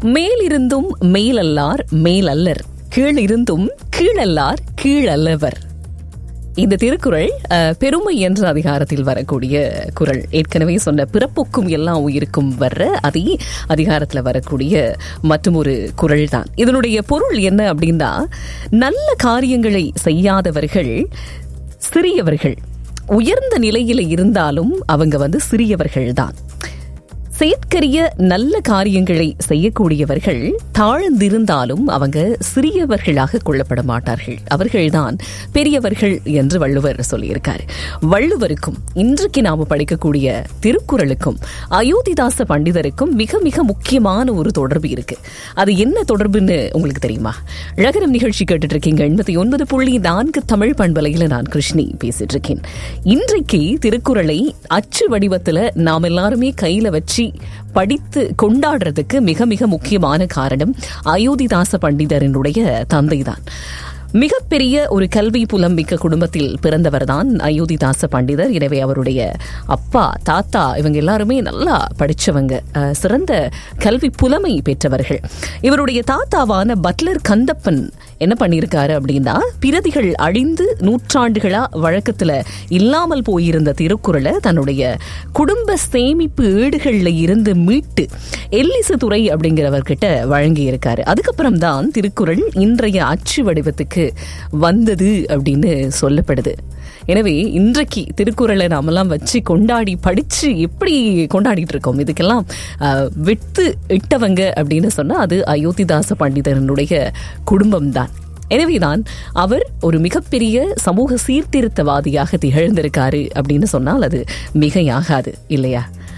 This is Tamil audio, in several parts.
மேலிருந்தும் மேலல்லார் மேலல்லர் கீழிருந்தும் கீழல்லார் கீழல்லவர் இந்த திருக்குறள் அஹ், பெருமை என்ற அதிகாரத்தில் வரக்கூடிய குறள் ஏற்கனவே சொன்ன பிறப்புக்கும் எல்லா உயிருக்கும் வர்ற அதே அதிகாரத்தில் வரக்கூடிய மற்றும் ஒரு குறள் தான் இதனுடைய பொருள் என்ன அப்படின்னா நல்ல காரியங்களை செய்யாதவர்கள் சிறியவர்கள் உயர்ந்த நிலையில இருந்தாலும் அவங்க வந்து சிறியவர்கள் தான் செயற்கரிய நல்ல காரியங்களை செய்யக்கூடியவர்கள் தாழ்ந்திருந்தாலும் அவங்க சிறியவர்களாக கொள்ளப்பட மாட்டார்கள் அவர்கள்தான் பெரியவர்கள் என்று வள்ளுவர் சொல்லியிருக்காரு வள்ளுவருக்கும் இன்றைக்கு நாம படிக்கக்கூடிய திருக்குறளுக்கும் அயோத்திதாச பண்டிதருக்கும் மிக மிக முக்கியமான ஒரு தொடர்பு இருக்கு அது என்ன தொடர்புன்னு உங்களுக்கு தெரியுமா அழகரம் நிகழ்ச்சி கேட்டுட்டு இருக்கீங்க எண்பத்தி ஒன்பது புள்ளி நான்கு தமிழ் பண்பலையில நான் கிருஷ்ணி பேசிட்டு இருக்கேன் இன்றைக்கு திருக்குறளை அச்சு வடிவத்துல நாம் எல்லாருமே கையில வச்சு படித்து கொண்டாடுறதுக்கு மிக மிக முக்கியமான காரணம் அயோத்திதாச பண்டிதரினுடைய தந்தைதான் மிகப்பெரிய ஒரு கல்வி புலம்பிக்க குடும்பத்தில் பிறந்தவர் தான் அயோத்திதாச பண்டிதர் எனவே அவருடைய அப்பா தாத்தா இவங்க எல்லாருமே நல்லா படிச்சவங்க அஹ், சிறந்த கல்வி புலமை பெற்றவர்கள் இவருடைய தாத்தாவான பட்லர் கந்தப்பன் என்ன பண்ணியிருக்காரு அப்படின்னா பிரதிகள் அழிந்து நூற்றாண்டுகளா வழக்கத்துல இல்லாமல் போயிருந்த திருக்குறளை தன்னுடைய குடும்ப சேமிப்பு ஏடுகள்ல இருந்து மீட்டு எல்லிசு துறை அப்படிங்கிறவர்கிட்ட வழங்கி இருக்காரு அதுக்கப்புறம் தான் திருக்குறள் இன்றைய அச்சு வடிவத்துக்கு வந்தது அப்படின்னு சொல்லப்படுது எனவே இன்றைக்கு திருக்குறளை நாமெல்லாம் வச்சு கொண்டாடி படிச்சு எப்படி கொண்டாடிட்டு இருக்கோம் இதுக்கெல்லாம் அஹ், வித்து இட்டவங்க அப்படின்னு சொன்னா அது அயோத்திதாச பண்டிதனுடைய குடும்பம் தான் எனவேதான் அவர் ஒரு மிகப்பெரிய சமூக சீர்திருத்தவாதியாக திகழ்ந்திருக்காரு அப்படின்னு சொன்னால் அது மிகையாகாது இல்லையா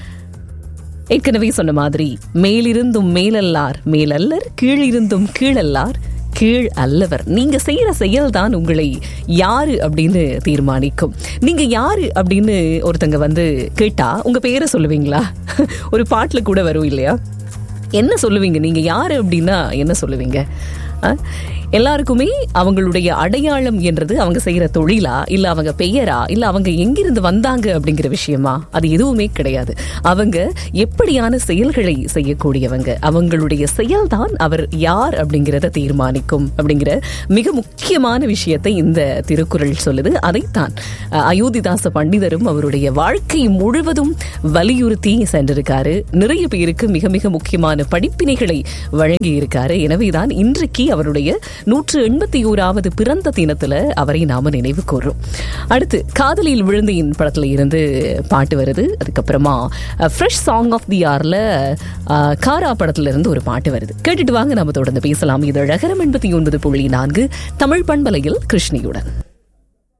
ஏற்கனவே சொன்ன மாதிரி மேலிருந்தும் மேலல்லார் மேலல்லர் கீழிருந்தும் கீழல்லார் கீழ் அல்லவர் நீங்க செய்யற செயல் தான் உங்களை யாரு அப்படின்னு தீர்மானிக்கும் நீங்க யாரு அப்படின்னு ஒருத்தங்க வந்து கேட்டா உங்க பேரை சொல்லுவீங்களா ஒரு பாட்டுல கூட வரும் இல்லையா என்ன சொல்லுவீங்க நீங்க யாரு அப்படின்னா என்ன சொல்லுவீங்க ஆ? எல்லாருக்குமே அவங்களுடைய அடையாளம் என்றது அவங்க செய்யற தொழிலா இல்ல அவங்க பெயரா இல்ல அவங்க எங்கிருந்து வந்தாங்க அப்படிங்கிற விஷயமா அது எதுவுமே கிடையாது அவங்க எப்படியான செயல்களை செய்யக்கூடியவங்க அவங்களுடைய செயல்தான் அவர் யார் அப்படிங்கிறத தீர்மானிக்கும் அப்படிங்கிற மிக முக்கியமான விஷயத்தை இந்த திருக்குறள் சொல்லுது அதைத்தான் அஹ், அயோத்திதாச பண்டிதரும் அவருடைய வாழ்க்கை முழுவதும் வலியுறுத்தி சென்றிருக்காரு நிறைய பேருக்கு மிக மிக முக்கியமான படிப்பினைகளை வழங்கி இருக்காரு எனவேதான் இன்றைக்கு அவருடைய நூற்று எண்பத்தி ஓராவது பிறந்த தினத்துல அவரை நாம நினைவு கூறுறோம் அடுத்து காதலில் விழுந்தையின் படத்துல இருந்து பாட்டு வருது அதுக்கப்புறமா ஃப்ரெஷ் சாங் ஆஃப் தி ஆர்ல காரா படத்துல இருந்து ஒரு பாட்டு வருது கேட்டுட்டு வாங்க நாம தொடர்ந்து பேசலாம் இது அழகரம் எண்பத்தி ஒன்பது புள்ளி நான்கு தமிழ் பண்பலையில் கிருஷ்ணியுடன்